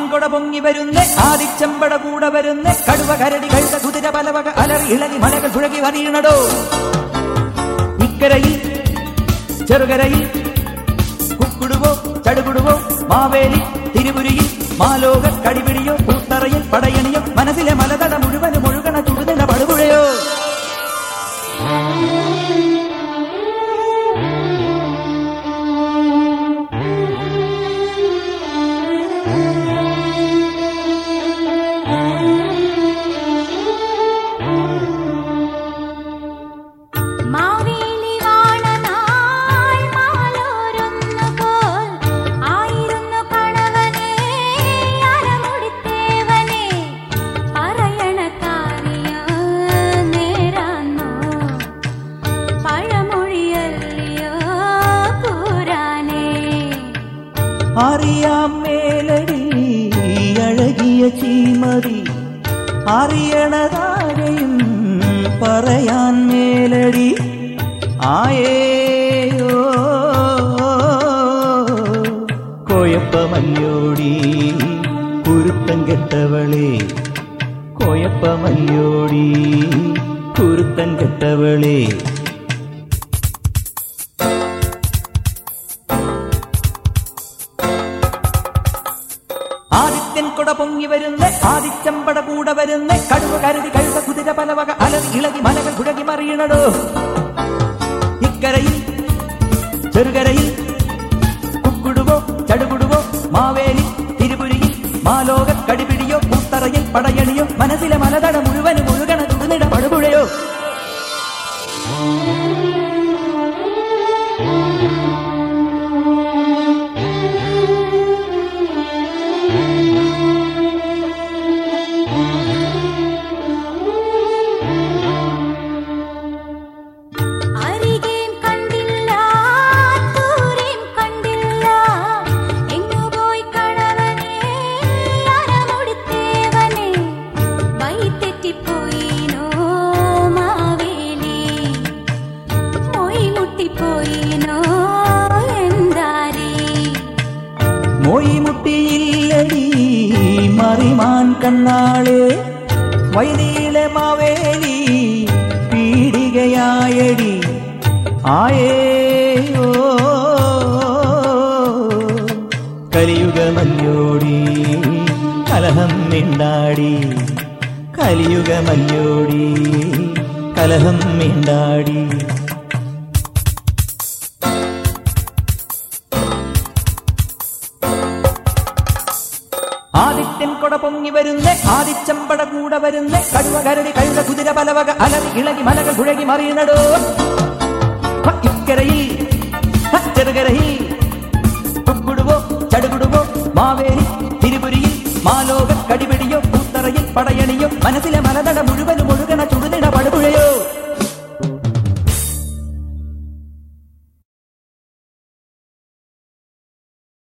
കൊട പൊങ്ങി വരുന്നേ ആദിച്ചമ്പട കൂടെ വരുന്നേ കടുവ കരടി കഴുത കുതിര പലവക അലറി ഇളകി മലകൾ പുഴകി വറിയണടോ ഇക്കരയിൽ ചെറുകരയിൽ കുക്കുടുവോ ചടുകുടുവോ മാവേലി തിരുപുരിയിൽ മാലോക കടിപിടിയോ പൂത്തറയിൽ പടയണിയോ മനസ്സിലെ മലതട മുഴുവനും ഒഴുകണ ചുടുതല പടുപുഴയോ മാവേലി വാണനാൾ മാലോരുന്നുപോൽ ആയിരുന്നു കണവനെ അരമുടിത്തേവനെ പറയണ കാര്യ നേരാന്നോ പഴമൊഴിയല്ലയോ കൂരാനേ അറിയാം മേലടി അഴകിയ ചീമതി അറിയണതാരെയും പറയാൻ മേലടി ആയേയോ കോയപ്പമല്ലോടി കുരുത്തം കെട്ടവളെ കോയപ്പമല്ലോടി കുരുത്തം കെട്ടവളെ ആദിത്യൻ കൊട പൊങ്ങി വരുന്നേ ആദിച്ചമ്പട കൂടെ വരുന്നേ കടുവ കരുതി കഴുത കുതിര പലവക അലറി ഇളകി മലകൾ കുഴകി മറിയണടോ ഇക്കരയിൽ ചെറുകരയിൽ കുക്കുടുവോ ചടുകുടുവോ മാവേലി തിരുപുരിയിൽ മാലോക കടിപിടിയോ പൂത്തറയിൽ പടയണിയോ മനസ്സിലെ മലതട മുഴുവനും ഒഴുകണ തുടുനിട പടുപുഴയോ അരികേം കണ്ടില്ല ദൂരേം കണ്ടില്ല എങ്ങു പോയി കണവനെ അരമുടിത്തേവനെ വൈതെറ്റിപ്പോയിനോ മാവേലി മൊയ് മുട്ടിപ്പോയിനോ എന്താരേ മൊയ്മുട്ടിയില്ലടി മറിമാൻ കണ്ണാളെ വൈനീളെ മാവേലി പീഡികയായടി ആയേയോ കലിയുഗമല്ലോടി കലഹം മിണ്ടാടി കലിയുഗമല്ലോടി കലഹം മിണ്ടാടി ആദിത്യൻ കൊട പൊങ്ങി വരുന്നേ ആദിച്ചമ്പട കൂടെ വരുന്നേ കടുവ കരടി കഴുത കുതിര പലവക അലറി ഇളകി മലകൾ കുഴകി മറിയണടോ ഹ, ഇക്കരയിൽ ഹ, ചെറുകരയിൽ കുക്കുടുവോ ചടുകുടുവോ മാവേലി തിരുപുരിയിൽ മാലോക കടിപിടിയോ പൂത്തറയിൽ പടയണിയോ മനസ്സിലെ മലത